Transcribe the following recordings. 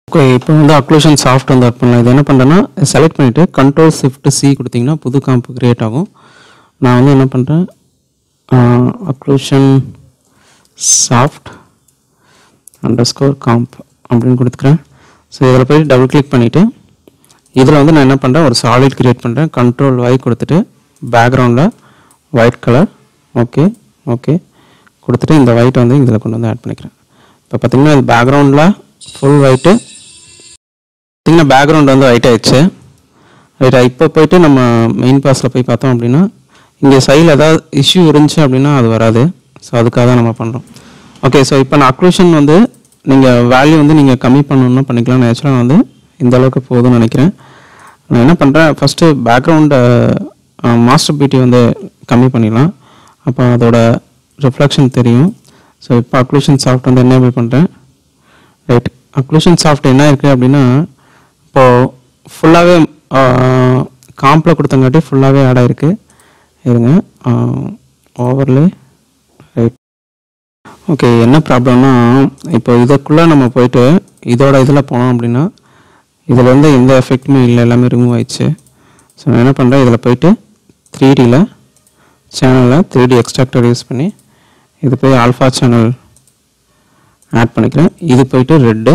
okay இப்போ வந்து occlusion soft வந்து ஒர்க் பண்ணலாம் இது என்ன பண்ணுறேன்னா செலக்ட் பண்ணிவிட்டு கண்ட்ரோல் ஷிஃப்ட் சி கொடுத்தீங்கன்னா புது காம்ப் கிரியேட் ஆகும் நான் வந்து என்ன பண்ணுறேன் occlusion soft underscore comp அப்படின்னு கொடுத்துக்கிறேன் ஸோ இதில் போய் டபுள் கிளிக் பண்ணிவிட்டு இதில் வந்து நான் என்ன பண்ணுறேன் ஒரு சாலிட் கிரியேட் பண்ணுறேன் கண்ட்ரோல் ஒய் கொடுத்துட்டு பேக்ரவுண்டில் ஒயிட் கலர் ஓகே ஓகே கொடுத்துட்டு இந்த ஒயிட் வந்து இதில் கொண்டு வந்து ஆட் பண்ணிக்கிறேன் இப்போ பார்த்தீங்கன்னா இது பேக்ரவுண்டில் ஃபுல் ஒயிட்டு பார்த்தீங்கன்னா பேக்ரவுண்ட் வந்து ஒயிட் ஆயிடுச்சு ரைட்டா இப்போ போயிட்டு நம்ம மெயின் பாஸில் போய் பார்த்தோம் அப்படின்னா இங்கே சைடில் ஏதாவது இஷ்யூ இருந்துச்சு அப்படின்னா அது வராது ஸோ அதுக்காக தான் நம்ம பண்ணுறோம் ஓகே ஸோ இப்போ நான் அக்ளூஷன் வந்து நீங்கள் வேல்யூ வந்து நீங்கள் கம்மி பண்ணணும்னா பண்ணிக்கலாம் நான் ஆக்சுவலாக வந்து இந்த அளவுக்கு போதும்னு நினைக்கிறேன் நான் என்ன பண்ணுறேன் ஃபஸ்ட்டு பேக்ரவுண்டை மாஸ்டர் பியூட்டி வந்து கம்மி பண்ணிடலாம் அப்போ அதோட ரிஃப்ளெக்ஷன் தெரியும் ஸோ இப்போ அக்ளூஷன் சாஃப்ட் வந்து என்னேபிள் பண்ணுறேன் ரைட் அக்ளூஷன் சாஃப்ட் என்ன இருக்குது அப்படின்னா இப்போது ஃபுல்லாகவே காம்பில் கொடுத்தங்காட்டி ஃபுல்லாகவே ஆட் ஆயிருக்கு இருங்க ஓவர்லே ரைட் ஓகே என்ன ப்ராப்ளம்னா இப்போ இதுக்குள்ளே நம்ம போயிட்டு இதோட இதில் போனோம் அப்படின்னா இதில் வந்து எந்த எஃபெக்ட்டுமே இல்லை எல்லாமே ரிமூவ் ஆயிடுச்சு ஸோ நான் என்ன பண்ணுறேன் இதில் போயிட்டு த்ரீ டியில் சேனலில் த்ரீ டி எக்ஸ்ட்ராக்டர் யூஸ் பண்ணி இது போய் ஆல்ஃபா சேனல் ஆட் பண்ணிக்கிறேன் இது போயிட்டு ரெட்டு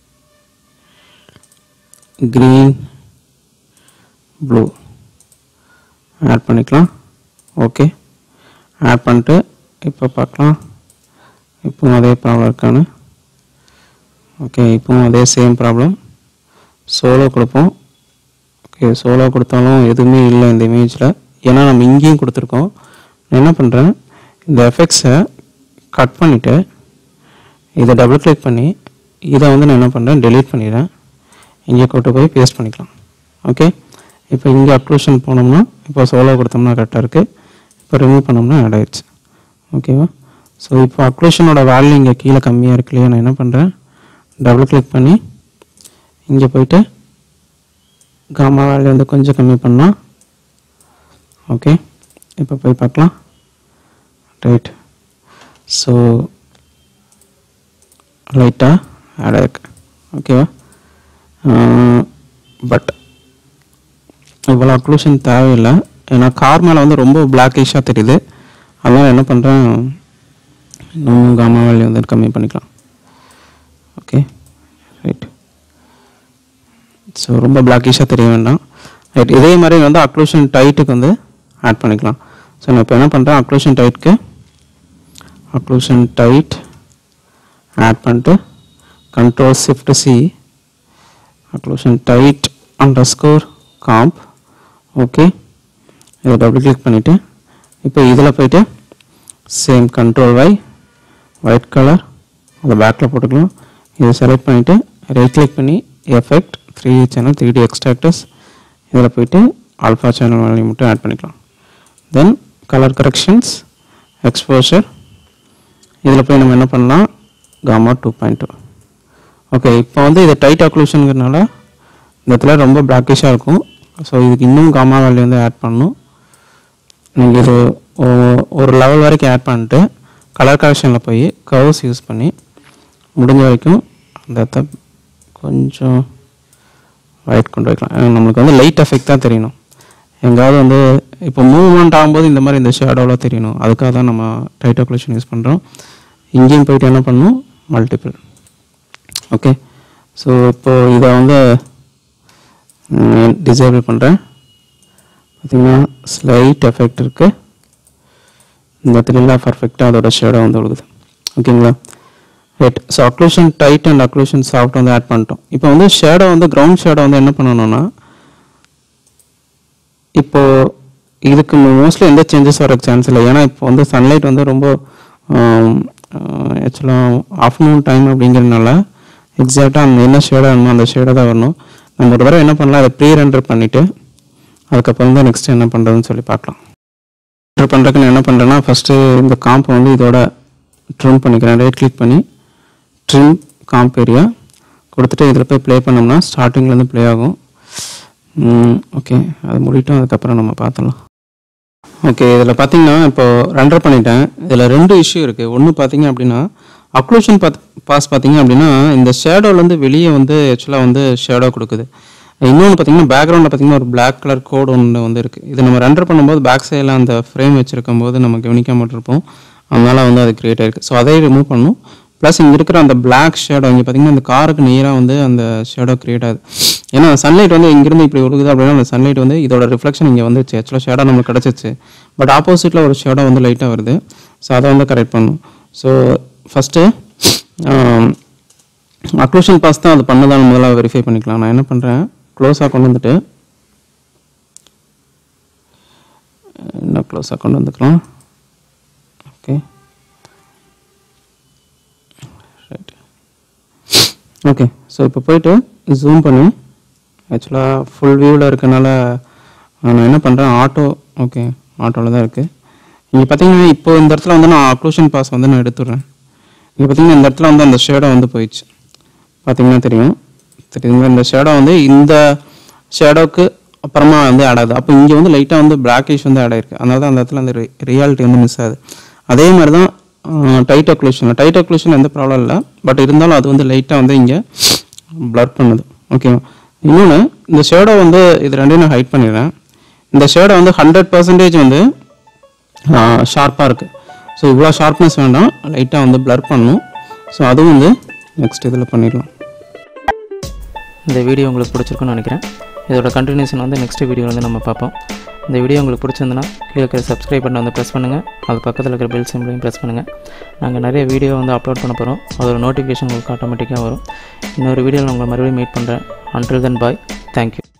க்ரீன் ப்ளூ ஆட் பண்ணிக்கலாம் ஓகே ஆட் பண்ணிட்டு இப்போ பார்க்கலாம் இப்போவும் அதே ப்ராப்ளம் இருக்கான்னு ஓகே இப்போவும் அதே சேம் ப்ராப்ளம் சோலோ கொடுப்போம் ஓகே சோலோ கொடுத்தாலும் எதுவுமே இல்லை இந்த இமேஜில் ஏன்னா நம்ம இங்கேயும் கொடுத்துருக்கோம் நான் என்ன பண்ணுறேன் இந்த எஃபெக்ட்ஸை கட் பண்ணிவிட்டு இதை டபுள் கிளிக் பண்ணி இதை வந்து நான் என்ன பண்ணுறேன் delete பண்ணிடுறேன் இங்கே கொண்டு போய் பேஸ்ட் பண்ணிக்கலாம் ஓகே இப்போ இங்கே அக்ளூஷன் போனோம்னா இப்போ சோலோ கொடுத்தோம்னா கரெக்டாக இருக்குது இப்போ ரிமூவ் பண்ணோம்னா ஆட் ஆயிடுச்சு ஓகேவா ஸோ இப்போ அக்ளூஷனோட வேல்யூ இங்கே கீழே கம்மியாக இருக்கு இல்லையா நான் என்ன பண்ணுறேன் டபுள் கிளிக் பண்ணி இங்கே போயிட்டு காமா வேல்யூ வந்து கொஞ்சம் கம்மி பண்ணால் ஓகே இப்போ போய் பார்க்கலாம் ரைட் ஸோ லைட்டாக ஆட் ஆயிருக்கு ஓகேவா பட் இவ்வளோ அக்ளூஷன் தேவையில்லை ஏன்னா கார் மேலே வந்து ரொம்ப பிளாக்கிஷாக தெரியுது அதனால் என்ன பண்ணுறேன் இன்னும் காமா வேல்யூ வந்து கம்மி பண்ணிக்கலாம் ஓகே ரைட் ஸோ ரொம்ப பிளாக்கிஷாக தெரிய வேண்டாம் ரைட் இதே மாதிரி வந்து அக்ளூஷன் டைட்டுக்கு வந்து ஆட் பண்ணிக்கலாம் ஸோ நான் இப்போ என்ன பண்ணுறேன் அக்ளூஷன் டைட்க்கு அக்ளூஷன் டைட் ஆட் பண்ணிட்டு control shift C occlusion tight underscore comp okay இதை டபுள் கிளிக் பண்ணிவிட்டு இப்போ இதில் போயிட்டு same control Y white colour அதை பேக்கில் போட்டுக்கலாம் இதை செலக்ட் பண்ணிவிட்டு ரைட் கிளிக் பண்ணி effect three channel three D extractors இதில் போயிட்டு ஆல்ஃபா சேனல் வேல்யூ மட்டும் ஆட் பண்ணிக்கலாம் தென் கலர் கரெக்ஷன்ஸ் எக்ஸ்போஷர் இதில் போய் நம்ம என்ன பண்ணலாம் gamma two point two okay இப்போ வந்து இது டைட் அக்ளூஷனுங்கிறனால இந்த இடத்துல ரொம்ப பிளாக்கிஷாக இருக்கும் ஸோ இதுக்கு இன்னும் காமா வேல்யூ வந்து ஆட் பண்ணணும் நீங்கள் இது ஒ- ஒரு லெவல் வரைக்கும் ஆட் பண்ணிட்டு கலர் கரெக்ஷனில் போய் கர்வ்ஸ் யூஸ் பண்ணி முடிஞ்ச வரைக்கும் அந்த இடத்த கொஞ்சம் ஒயிட் கொண்டு வைக்கலாம் ஏன்னா நம்மளுக்கு வந்து லைட் எஃபெக்ட் தான் தெரியணும் எங்காவது வந்து இப்போ மூவ்மெண்ட் ஆகும்போது இந்த மாதிரி இந்த ஷேடோவில் தெரியணும் அதுக்காக தான் நம்ம டைட் அக்ளூஷன் யூஸ் பண்ணுறோம் இங்கேயும் போயிட்டு என்ன பண்ணணும் மல்டிபிள் ஓகே ஸோ இப்போ இதை வந்து டிசேபிள் பண்ணுறேன் பார்த்தீங்கன்னா ஸ்லைட் எஃபெக்ட் இருக்குது இந்த இடத்துலலாம் பர்ஃபெக்டாக அதோட ஷேடோ வந்து விழுகுது ஓகேங்களா right so occlusion tight and occlusion soft வந்து ஆட் பண்ணிட்டோம் இப்போ வந்து ஷேடோ வந்து கிரவுண்ட் ஷேடோ வந்து என்ன பண்ணணும்னா இப்போ இதுக்கு மோஸ்ட்லி எந்த சேஞ்சஸ் வர சான்ஸ் இல்லை ஏன்னா இப்போ வந்து சன்லைட் வந்து ரொம்ப ஆக்சுவலாக ஆஃப்டர்நூன் டைம் அப்படிங்கிறதுனால எக்ஸாக்டாக அந்த என்ன ஷேடாக வேணுமோ அந்த ஷேடாக தான் வரணும் நம்ம ஒரு தடவை என்ன பண்ணலாம் அதை ப்ரீ ரெண்டர் பண்ணிவிட்டு அதுக்கப்புறம் தான் நெக்ஸ்ட் என்ன பண்ணுறதுன்னு சொல்லி பார்க்கலாம் ரெண்டர் பண்ணுறதுக்கு நான் என்ன பண்ணுறேன்னா ஃபஸ்ட்டு இந்த காம்பை வந்து இதோட ட்ரிம் பண்ணிக்கிறேன் ரைட் கிளிக் பண்ணி ட்ரிம் காம்ப் ஏரியா கொடுத்துட்டு இதில் போய் ப்ளே பண்ணோம்னா ஸ்டார்டிங்லேருந்து ப்ளே ஆகும் ஓகே அது முடிட்டோம் அதுக்கப்புறம் நம்ம பார்த்துடலாம் ஓகே இதில் பார்த்தீங்கன்னா இப்போ ரெண்டர் பண்ணிட்டேன் இதில் ரெண்டு இஷ்யூ இருக்குது ஒன்று பார்த்தீங்க அப்படின்னா அக்ளூஷன் பாத் பாஸ் பார்த்தீங்க அப்படின்னா இந்த ஷேடோலேருந்து வெளியே வந்து ஆக்சுவலாக வந்து ஷேடோ கொடுக்குது இன்னொன்று பார்த்தீங்கன்னா பேக்ரவுண்டில் பார்த்தீங்கன்னா ஒரு Black கலர் கோடு ஒன்று வந்து இருக்குது இது நம்ம ரெண்டர் பண்ணும்போது பேக் சைடில் அந்த ஃப்ரேம் வச்சுருக்கும் போது நம்ம கவனிக்காம இருப்போம் அதனால வந்து அது கிரியேட் ஆயிருக்கு ஸோ அதை ரிமூவ் பண்ணணும் ப்ளஸ் இங்கே இருக்கிற அந்த Black ஷேடோ இங்கே பார்த்தீங்கன்னா அந்த காருக்கு நேராக வந்து அந்த ஷேடோ கிரியேட் ஆகுது ஏன்னா சன்லைட் வந்து இங்கிருந்து இப்படி ஒழுகுது அப்படின்னா அந்த சன்லைட் வந்து இதோட ரிஃப்ளெக்ஷன் இங்கே வந்துச்சு ஆக்சுவலாக ஷேடோ நம்மளுக்கு கிடச்சிச்சு பட் ஆப்போசிட்டில் ஒரு ஷேடோ வந்து லைட்டாக வருது ஸோ அதை வந்து கரெக்ட் பண்ணணும் ஸோ ஃபஸ்ட்டு அக்ளூஷன் பாஸ் தான் அது பண்ணுதான்னு முதல்ல வெரிஃபை பண்ணிக்கலாம் நான் என்ன பண்ணுறேன் க்ளோஸாக கொண்டு வந்துட்டு இன்னும் க்ளோஸாக கொண்டு வந்துக்கலாம் ஓகே ரைட் ஓகே ஸோ இப்போ போயிட்டு ஜூம் பண்ணி ஆக்சுவலாக ஃபுல் வியூவில் இருக்கனால நான் என்ன பண்ணுறேன் ஆட்டோ ஓகே ஆட்டோவில் தான் இருக்குது இங்கே பார்த்தீங்கன்னா இப்போ இந்த இடத்துல வந்து நான் அக்ளூஷன் பாஸ் வந்து நான் எடுத்துடுறேன் இங்கே பார்த்தீங்கன்னா இந்த இடத்துல வந்து அந்த ஷேடோ வந்து போயிடுச்சு பார்த்தீங்கன்னா தெரியும் தெரியுங்களா இந்த ஷேடோ வந்து இந்த ஷேடோக்கு அப்புறமா வந்து ஆட் ஆகுது அப்போ இங்கே வந்து லைட்டாக வந்து பிளாக்கிஷ் வந்து ஆட் ஆயிருக்கு அதனால தான் அந்த இடத்துல அந்த ரியாலிட்டி வந்து மிஸ் ஆகுது அதே மாதிரி தான் டைட் அக்ளூஷன் டைட் அக்ளூஷன் எந்த ப்ராப்ளம் இல்லை பட் இருந்தாலும் அது வந்து லைட்டாக வந்து இங்கே blur பண்ணுது ஓகேவா இன்னொன்று இந்த ஷேடோ வந்து இது ரெண்டையும் நான் ஹைட் பண்ணிடுறேன் இந்த ஷேடோ வந்து ஹண்ட்ரட் பர்சன்டேஜ் வந்து ஷார்ப்பாக இருக்குது ஸோ இவ்வளோ ஷார்ப்னஸ் வேண்டாம் லைட்டாக வந்து blur பண்ணணும் ஸோ அதுவும் வந்து நெக்ஸ்ட் இதில் பண்ணிடலாம் இந்த வீடியோ உங்களுக்கு பிடிச்சிருக்குன்னு நினைக்கிறேன் இதோட கண்டினியூஷன் வந்து நெக்ஸ்ட் வீடியோ வந்து நம்ம பார்ப்போம் இந்த வீடியோ உங்களுக்கு பிடிச்சிருந்துன்னா கீழே இருக்கிற சப்ஸ்கிரைப் பட்டன் வந்து ப்ரெஸ் பண்ணுங்கள் அது பக்கத்தில் இருக்கிற பெல் சிம்பிளையும் ப்ரெஸ் பண்ணுங்கள் நாங்கள் நிறைய வீடியோ வந்து அப்லோட் பண்ண போகிறோம் அதோட நோட்டிஃபிகேஷன் உங்களுக்கு ஆட்டோமேட்டிக்காக வரும் இன்னொரு வீடியோவில் உங்களை மறுபடியும் மீட் பண்ணுறேன் அன்டில் தென் பாய் தேங்க்யூ